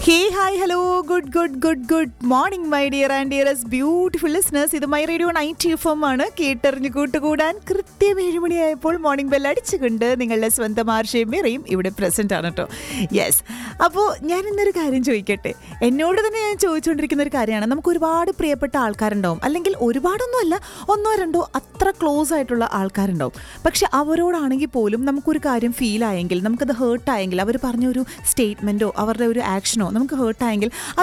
hey hi hello good good good good morning my dear and dearest beautiful listeners ഇത് my radio night F M ആണ് കേട്ടറിഞ്ഞു കൂട്ടുകൂടാൻ കൃത്യം ഏഴുമണിയായപ്പോൾ morning bell അടിച്ചുകൊണ്ട് നിങ്ങളുടെ സ്വന്തം ആർഷയും മിറയും ഇവിടെ പ്രസന്റ് ആണ് കേട്ടോ യെസ് അപ്പോൾ ഞാൻ ഇന്നൊരു കാര്യം ചോദിക്കട്ടെ എന്നോട് തന്നെ ഞാൻ ചോദിച്ചുകൊണ്ടിരിക്കുന്ന ഒരു കാര്യമാണ് നമുക്ക് ഒരുപാട് പ്രിയപ്പെട്ട ആൾക്കാരുണ്ടാവും അല്ലെങ്കിൽ ഒരുപാടൊന്നുമല്ല ഒന്നോ രണ്ടോ അത്ര ക്ലോസ് ആയിട്ടുള്ള ആൾക്കാരുണ്ടാവും പക്ഷെ അവരോടാണെങ്കിൽ പോലും നമുക്കൊരു കാര്യം ഫീൽ ആയെങ്കിൽ നമുക്കത് ഹേർട്ട് ആയെങ്കിൽ അവർ പറഞ്ഞ ഒരു സ്റ്റേറ്റ്മെൻറ്റോ അവരുടെ ഒരു ആക്ഷനോ നമുക്ക് ഹേർട്ട് ആയെങ്കിൽ